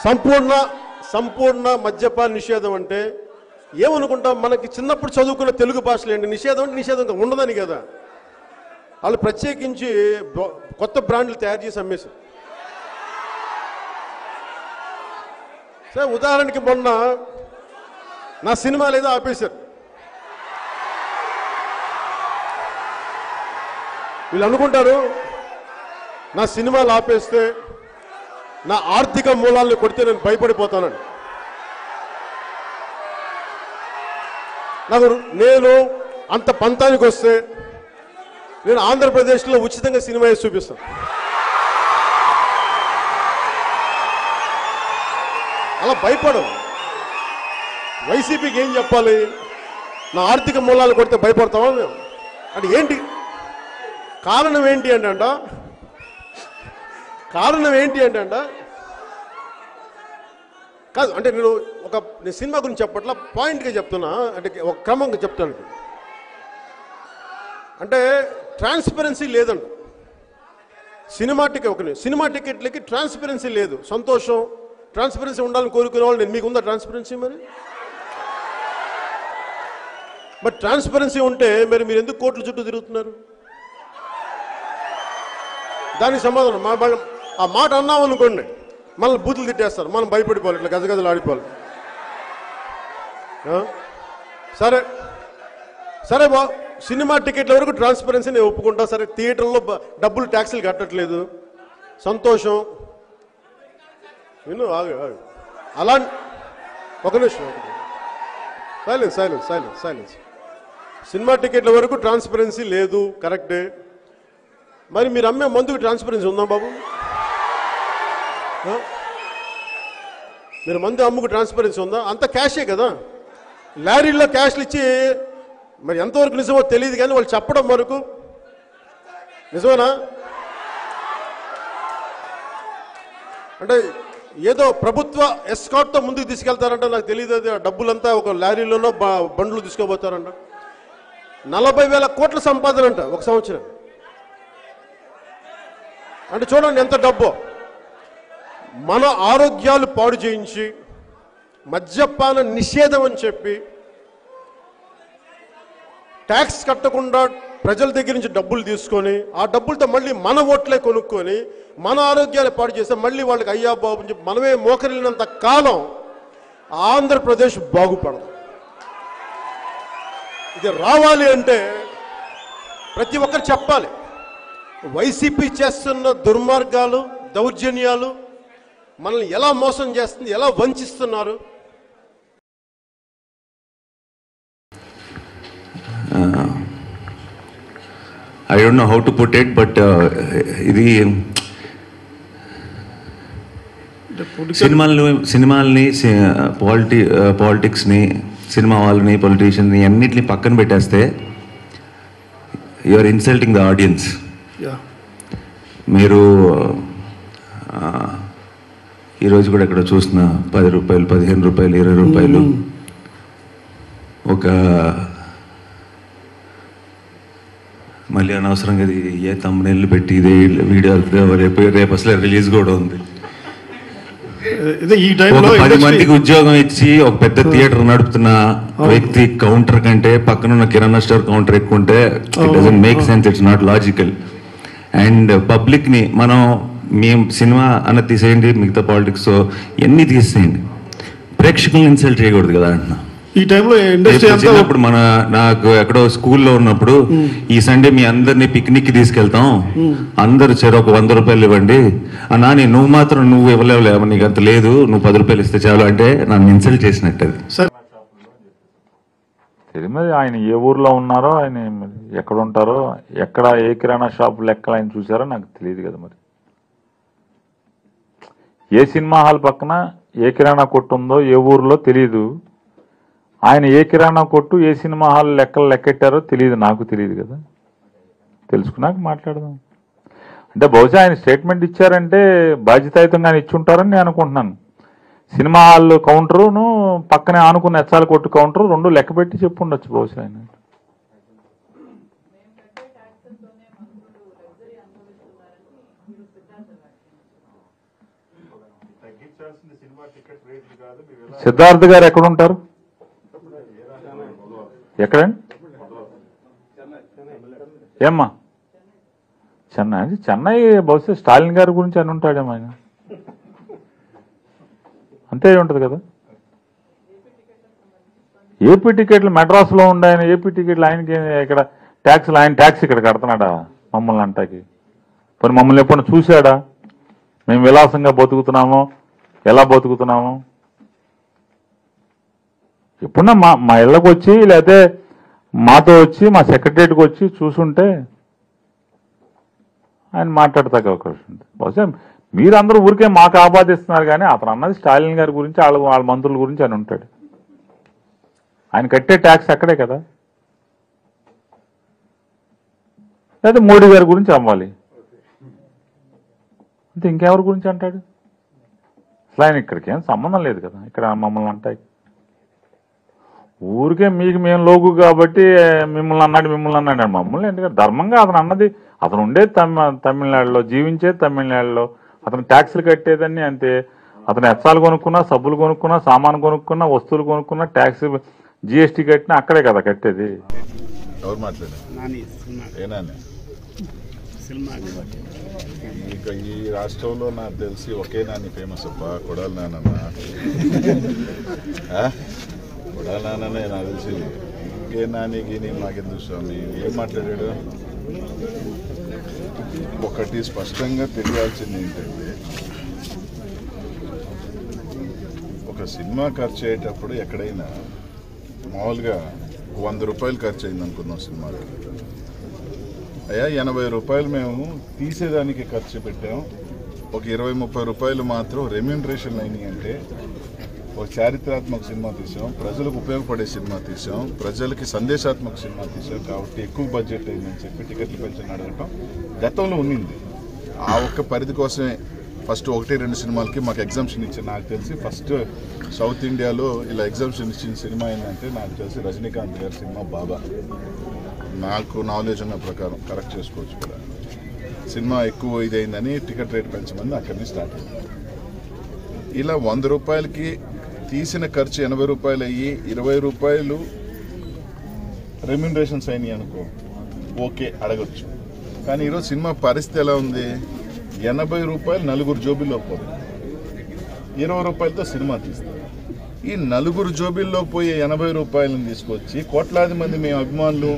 సంపూర్ణ సంపూర్ణ మద్యపాన నిషేధం అంటే ఏమనుకుంటాం మనకి చిన్నప్పుడు చదువుకున్న తెలుగు భాషలు ఏంటి నిషేధం అంటే నిషేధం ఇంకా ఉండదని కదా వాళ్ళు ప్రత్యేకించి బ- కొత్త బ్రాండ్లు తయారు చేసి అమ్మేశారు సరే ఉదాహరణకి మొన్న నా సినిమాలు ఏదో ఆపేశారు వీళ్ళు అనుకుంటారు నా సినిమాలు ఆపేస్తే నా ఆర్థిక మూలాలను కొడితే నేను భయపడిపోతానని నాకు నేను అంత పంతానికి వస్తే నేను ఆంధ్రప్రదేశ్లో ఉచితంగా సినిమా వేసి చూపిస్తాను అలా భయపడవు వైసీపీకి ఏం చెప్పాలి నా ఆర్థిక మూలాలు కొడితే భయపడతామా మేము అంటే ఏంటి కారణం ఏంటి అంటే అంట కారణం ఏంటి అంటే అంట కాదు అంటే నేను ఒక నేను సినిమా గురించి చెప్పట్లా పాయింట్గా చెప్తున్నా అంటే ఒక క్రమంగా చెప్తాను అంటే ట్రాన్స్పరెన్సీ లేదంట సినిమా టికెట్ ఒక సినిమా టికెట్లకి ట్రాన్స్పరెన్సీ లేదు సంతోషం ట్రాన్స్పరెన్సీ ఉండాలని కోరుకునే వాళ్ళు నేను మీకుందా ట్రాన్స్పరెన్సీ మరి మరి ట్రాన్స్పరెన్సీ ఉంటే మరి మీరు ఎందుకు కోట్ల చుట్టూ తిరుగుతున్నారు దానికి సమాధానం మా మన- ఆ మాట అన్నాం అనుకోండి మనల్ని బూతులు తిట్టేస్తారు మనం భయపడిపోవాలి ఇట్లా గజగజలు ఆడిపోవాలి ఆ? సరే సరే బా సినిమా టికెట్ల వరకు ట్రాన్స్పరెన్సీ నేను ఒప్పుకుంటా సరే థియేటర్లో బ- డబ్బులు ట్యాక్సీలు కట్టట్లేదు సంతోషం విను ఆగు ఆగు అలా ఒక నిమిషం silence silence silence silence cinema టికెట్ల వరకు ట్రాన్స్పరెన్సీ లేదు కరెక్టే మరి మీరు అమ్మే మందుకు ట్రాన్స్పరెన్సీ ఉందా బాబు ఆ? మీరు మందు అమ్ముకు ట్రాన్స్పరెన్సీ ఉందా అంత క్యాషే కదా లారీల్లో క్యాష్లు ఇచ్చి మరి ఎంతవరకు నిజమో తెలియదు కానీ వాళ్ళు చెప్పడం వరకు నిజమేనా అంటే ఏదో ప్రభుత్వ ఎస్కాట్తో ముందుకు తీసుకెళ్తారంట నాకు తెలియదు అది ఆ డబ్బులంతా ఒక లారీలోనో బ- బండ్లు తీసుకోబోతారంట నలభై వేల కోట్ల సంపాదన అంట ఒక సంవత్సరం అంటే చూడండి ఎంత డబ్బో మన ఆరోగ్యాలు పాడు చేయించి మద్యపాన నిషేధం అని చెప్పి ట్యాక్స్ కట్టకుండా ప్రజల దగ్గర నుంచి డబ్బులు తీసుకొని ఆ డబ్బులతో మళ్ళీ మన ఓట్లే కొనుక్కొని మన ఆరోగ్యాలు పాడు చేస్తే మళ్ళీ వాళ్ళకి అయ్యా బాబు అని చెప్పి మనమే మోకరిల్లినంత కాలం ఆంధ్రప్రదేశ్ బాగుపడదు ఇది రావాలి అంటే ప్రతి ఒక్కరు చెప్పాలి వైసీపీ చేస్తున్న దుర్మార్గాలు దౌర్జన్యాలు మనల్ని ఎలా మోసం చేస్తుంది ఎలా వంచిస్తున్నారు I don't know how to put it but ఇది సినిమాలను సినిమాల్ని పాలిటి పాలిటిక్స్ని సినిమా వాళ్ళని పొలిటీషియన్ని అన్నిటిని పక్కన పెట్టేస్తే you are insulting the audience మీరు ఆ, ఈరోజు కూడా ఇక్కడ చూసిన పది రూపాయలు పదిహేను రూపాయలు ఇరవై రూపాయలు ఒక మళ్ళీ అనవసరంగా ఇది ఏ తమ్ముళ్ళు పెట్టి ఇదే వీడియో రేపు రేపు అసలు రిలీజ్ కూడా ఉంది ఇదే ఈ టైంలో ఒక పది ఇండస్ట్రీ మందికి ఉద్యోగం ఇచ్చి ఒక పెద్ద థియేటర్ నడుపుతున్న వ్యక్తి కౌంటర్ కంటే పక్కన ఉన్న కిరాణా స్టోర్ కౌంటర్ ఎక్కువ ఉంటే it doesn't make sense it's not logical and public ని మనం మేము సినిమా అన్న తీసేయండి మిగతా పాలిటిక్స్ ఎన్ని తీసేయండి ప్రేక్షకులను ఇన్సల్ట్ చేయకూడదు కదా అంటున్నా ఈ టైంలో ఇండస్ట్రీ రేపు అంతా చిన్నప్పుడు మన నాకు ఎక్కడో స్కూల్లో ఉన్నప్పుడు ఈ సండే మీ అందరినీ పిక్నిక్ కి తీసుకెళ్తాం అందరు చెరు ఒక వంద రూపాయలు ఇవ్వండి ఆ నాని నువ్వు మాత్రం నువ్వు ఇవ్వలేవులేవు నీకు అంత లేదు నువ్వు పది రూపాయలు ఇస్తే చాలు అంటే నన్ను ఇన్సల్ట్ చేసినట్టు అది సరే తెలియదు మరి ఆయన ఏ ఊర్లో ఉన్నారో ఆయన మరి ఎక్కడ ఉంటారో ఎక్కడ ఏ కిరాణా షాప్ లెక్కలు ఆయన చూసారో నాకు తెలియదు కదా మరి ఏ సినిమా హాల్ పక్కన ఏ కిరాణా కొట్టు ఉందో ఏ ఊర్లో తెలియదు ఆయన ఏ కిరాణా కొట్టు ఏ సినిమా హాల్ లెక్కలు లెక్కెట్టారో తెలియదు నాకు తెలియదు కదా తెలుసుకున్నాక మాట్లాడదాం అంటే బహుశా ఆయన స్టేట్మెంట్ ఇచ్చారంటే బాధ్యతాయుతంగా ఇచ్చుంటారని నేను అనుకుంటున్నాను సినిమా హాల్ కౌంటరును పక్కనే ఆనుకున్న ఎచ్చాల కొట్టు కౌంటరు రెండు లెక్క పెట్టి చెప్పు ఉండొచ్చు బహుశా ఆయన సిద్ధార్థ్ గారు ఎక్కడ ఉంటారు ఎక్కడండి ఏమ్మా చెన్నై అది చెన్నై బహుశా స్టాలిన్ గారి గురించి అని ఉంటాడేమో ఆయన అంతే అయి ఉంటుంది కదా ఏపీ టికెట్లు మెడ్రాస్లో ఉండే ఆయన ఏపీ టికెట్లు ఆయనకి ఇక్కడ ట్యాక్స్లు ఆయన ట్యాక్స్ ఇక్కడ కడుతున్నాడా మమ్మల్ని అంటాకి మరి మమ్మల్ని ఎప్పుడైనా చూశాడా మేము విలాసంగా బతుకుతున్నామో ఎలా బతుకుతున్నామో ఎప్పుడన్నా మా మా ఇళ్ళకి వచ్చి లేకపోతే మాతో వచ్చి మా సెక్రటరియట్కి వచ్చి చూసుంటే ఆయన మాట్లాడతాక అవకాశం ఉంది బహుశా మీరందరూ ఊరికే మాకు ఆపాదిస్తున్నారు కానీ అతను అన్నది స్టాలిన్ గారి గురించి వాళ్ళ వాళ్ళ మంత్రుల గురించి అని ఉంటాడు ఆయన కట్టే ట్యాక్స్ అక్కడే కదా లేదా మోడీ గారి గురించి అమ్మాలి అంటే ఇంకెవరి గురించి అంటాడు అసలు ఆయన ఇక్కడికి ఏం సంబంధం లేదు కదా ఇక్కడ మమ్మల్ని అంటాయి ఊరికే మీకు మేము లోగు కాబట్టి మిమ్మల్ని అన్నాడు మిమ్మల్ని అన్నాడు మమ్మల్ని ఎందుకంటే ధర్మంగా అతను అన్నది అతను ఉండేది తమి తమిళనాడులో జీవించేది తమిళనాడులో అతను ట్యాక్సులు కట్టేదని అంతే అతను ఎచ్చాలు కొనుక్కున్నా సబ్బులు కొనుక్కున్నా సామాను కొనుక్కున్నా వస్తువులు కొనుక్కున్నా ట్యాక్స్ జిఎస్టీ కట్టినా అక్కడే కదా కట్టేది ఎవరు మాట్లాడారు నాని సినిమా ఏ నాన్న సినిమా ఇక ఈ రాష్ట్రంలో నాకు తెలిసి ఒకే నాని ఫేమస్ అప్ప కొడాలి నానన్న ఆ? కొడాలి నాన్ననే నాకు తెలిసి ఇంకే నాని గీని మాకెందుకు స్వామి ఏం మాట్లాడాడు ఒకటి స్పష్టంగా తెలియాల్సింది ఏంటంటే ఒక సినిమా ఖర్చు అయ్యేటప్పుడు ఎక్కడైనా మామూలుగా వంద రూపాయలు ఖర్చు అయింది అనుకుందాం సినిమాకి అయ్యా ఎనభై రూపాయలు మేము తీసేదానికి ఖర్చు పెట్టాం ఒక ఇరవై ముప్పై రూపాయలు మాత్రం రెమ్యూనరేషన్ అయినాయి అంటే ఒక చారిత్రాత్మక సినిమా తీసాం ప్రజలకు ఉపయోగపడే సినిమా తీసాం ప్రజలకి సందేశాత్మక సినిమా తీసాం కాబట్టి ఎక్కువ బడ్జెట్ అయిందని చెప్పి టికెట్లు పెంచని అడగటం గతంలో ఉన్నింది ఆ ఒక్క పరిధి కోసమే ఫస్ట్ ఒకటి రెండు సినిమాలకి మాకు ఎగ్జామ్షన్ ఇచ్చారు నాకు తెలిసి ఫస్ట్ సౌత్ ఇండియాలో ఇలా ఎగ్జామ్షన్ ఇచ్చిన సినిమా ఏంటంటే నాకు తెలిసి రజనీకాంత్ గారి సినిమా బాబా నాకు నాలెడ్జ్ ఉన్న ప్రకారం కరెక్ట్ చేసుకోవచ్చు కూడా సినిమా ఎక్కువ ఇదైందని టికెట్ రేట్ పెంచమని అక్కడి నుంచి స్టార్ట్ అయింది ఇలా వంద రూపాయలకి తీసిన ఖర్చు ఎనభై రూపాయలు అయ్యి ఇరవై రూపాయలు రెమ్యూనరేషన్స్ అయినాయి అనుకో ఓకే అడగచ్చు కానీ ఈరోజు సినిమా పరిస్థితి ఎలా ఉంది ఎనభై రూపాయలు నలుగురు జోబీలో పోతుంది ఇరవై రూపాయలతో సినిమా తీస్తారు ఈ నలుగురు జోబీల్లో పోయే ఎనభై రూపాయలను తీసుకొచ్చి కోట్లాది మంది మేము అభిమానులు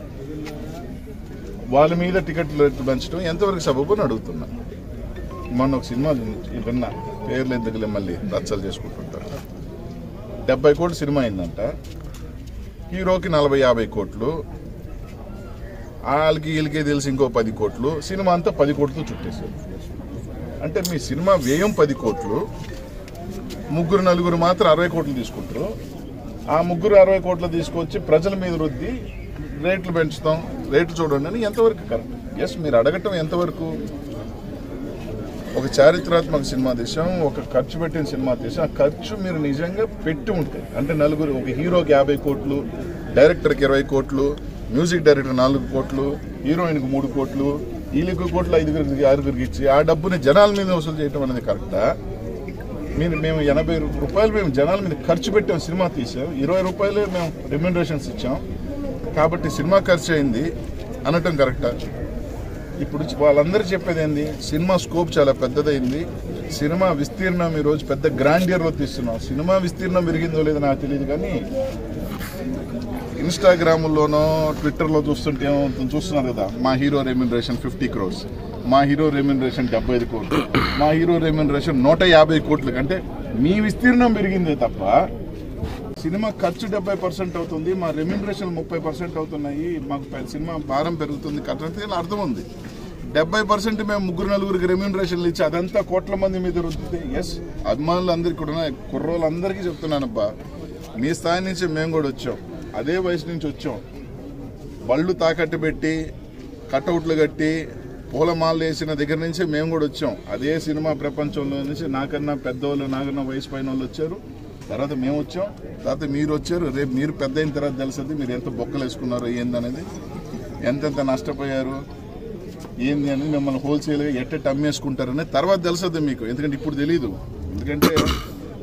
వాళ్ళ మీద టికెట్లు రేట్లు పెంచడం ఎంతవరకు సబబు అని అడుగుతున్నా మొన్న ఒక సినిమా విన్నా పేర్లు ఎందుకులే మళ్ళీ రచ్చలు చేసుకుంటుంటారు డెబ్బై కోట్లు సినిమా అయిందంట హీరోకి నలభై యాభై కోట్లు వాళ్ళకి వీళ్ళకి తెలిసి ఇంకో పది కోట్లు సినిమా అంతా పది కోట్లతో చుట్టేశారు అంటే మీ సినిమా వ్యయం పది కోట్లు ముగ్గురు నలుగురు మాత్రం అరవై కోట్లు తీసుకుంటారు ఆ ముగ్గురు అరవై కోట్లు తీసుకొచ్చి ప్రజల మీద రుద్ది రేట్లు పెంచుతాం రేట్లు చూడండి అని ఎంతవరకు కరెక్ట్ ఎస్ మీరు అడగటం ఎంతవరకు ఒక చారిత్రాత్మక సినిమా తీసాం ఒక ఖర్చు పెట్టిన సినిమా తీసాం ఆ ఖర్చు మీరు నిజంగా పెట్టి ఉంటే అంటే నలుగురు ఒక హీరోకి యాభై కోట్లు డైరెక్టర్కి ఇరవై కోట్లు మ్యూజిక్ డైరెక్టర్ నాలుగు కోట్లు హీరోయిన్కి మూడు కోట్లు వీళ్ళకి కోట్లు ఐదుగురికి ఆరుగురికి ఇచ్చి ఆ డబ్బుని జనాల మీద వసూలు చేయడం అనేది కరెక్టా మీరు మేము ఎనభై రూపాయలు మేము జనాల మీద ఖర్చు పెట్టాం సినిమా తీసాం ఇరవై రూపాయలే మేము రెమ్యూనరేషన్స్ ఇచ్చాం కాబట్టి సినిమా ఖర్చు అయింది అనటం కరెక్టా ఇప్పుడు వాళ్ళందరూ చెప్పేది ఏంది సినిమా స్కోప్ చాలా పెద్దదైంది సినిమా విస్తీర్ణం ఈరోజు పెద్ద గ్రాండియర్లో తీస్తున్నాం సినిమా విస్తీర్ణం పెరిగిందో లేదో నాకు తెలియదు కానీ ఇన్స్టాగ్రామ్లోనో ట్విట్టర్లో చూస్తుంటే ఏమవుతుంది చూస్తున్నారు కదా మా హీరో రెమ్యూనరేషన్ ఫిఫ్టీ క్రోర్స్ మా హీరో రెమ్యూనరేషన్ డెబ్బై ఐదు కోట్లు మా హీరో రెమ్యూనరేషన్ నూట యాభై కోట్లు అంటే మీ విస్తీర్ణం పెరిగిందే తప్ప సినిమా ఖర్చు డెబ్బై పర్సెంట్ అవుతుంది మా రెమ్యూనరేషన్ ముప్పై పర్సెంట్ అవుతున్నాయి మాకు పె- సినిమా భారం పెరుగుతుంది కట్టడానికి అర్థం ఉంది డెబ్బై పర్సెంట్ మేము ముగ్గురు నలుగురికి రెమ్యూనరేషన్లు ఇచ్చి అదంతా కోట్ల మంది మీద రుద్దితే ఎస్ అభిమానులు అందరికీ కూడా కుర్రోళ్ళందరికీ చెప్తున్నానబ్బా మీ స్థాయి నుంచి మేము కూడా వచ్చాం అదే వయసు నుంచి వచ్చాం బళ్ళు తాకట్టు పెట్టి కటౌట్లు కట్టి పూలమాలలు వేసిన దగ్గర నుంచి మేము కూడా వచ్చాం అదే సినిమా ప్రపంచంలో నుంచి నాకన్నా పెద్దవాళ్ళు నాకన్నా వయసు పైన వాళ్ళు వచ్చారు తర్వాత మేము వచ్చాం తర్వాత మీరు వచ్చారు రేపు మీరు పెద్ద అయిన తర్వాత తెలుస్తుంది మీరు ఎంత బొక్కలు వేసుకున్నారో ఏందనేది ఎంతెంత నష్టపోయారు ఏంది అని మిమ్మల్ని హోల్సేల్గా ఎట్టెట్ అమ్మేసుకుంటారని తర్వాత తెలుస్తుంది మీకు ఎందుకంటే ఇప్పుడు తెలియదు ఎందుకంటే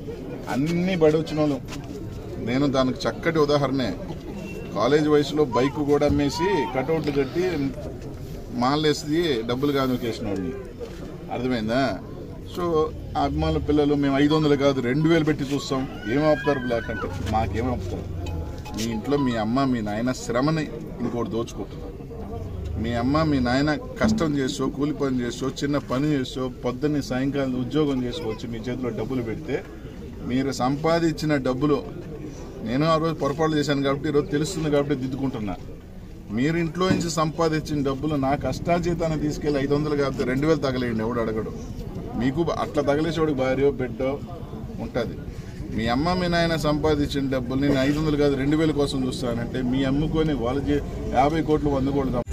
అన్ని బడి వచ్చిన వాళ్ళు నేను దానికి చక్కటి ఉదాహరణే కాలేజ్ వయసులో బైక్ కూడా అమ్మేసి కటౌట్లు కట్టి మాలేసి డబ్బులు కానుకేసిన వాడిని అర్థమైందా సో ఆ అభిమానుల పిల్లలు మేము ఐదు వందలు కాదు రెండు వేలు పెట్టి చూస్తాం ఏం ఆపుతారు బ్లాక్ అంటే మాకేం ఆపుతారు మీ ఇంట్లో మీ అమ్మ మీ నాయన శ్రమని ఇంకోటి దోచుకుంటున్నారు మీ అమ్మ మీ నాయన కష్టం చేసో కూలి పని చేసో చిన్న పని చేసో పొద్దున్నే సాయంకాలం ఉద్యోగం చేసుకోవచ్చు మీ చేతిలో డబ్బులు పెడితే మీరు సంపాదించిన డబ్బులు నేను ఆ రోజు పొరపాటు చేశాను కాబట్టి ఈరోజు తెలుస్తుంది కాబట్టి దిద్దుకుంటున్నా మీరు ఇంట్లో నుంచి సంపాదించిన డబ్బులు నా కష్టాజీతాన్ని తీసుకెళ్లి ఐదు వందలు కాకపోతే రెండు వేలు తగలేయండి ఎవడు అడగడు మీకు అట్లా తగిలేసేవాడికి భార్యో బిడ్డో ఉంటుంది మీ అమ్మ మీ నాయన సంపాదించిన డబ్బులు నేను ఐదు వందలు కాదు రెండు వేల కోసం చూస్తానంటే మీ అమ్ముకొని వాళ్ళు చే- యాభై కోట్లు వంద కోట్లు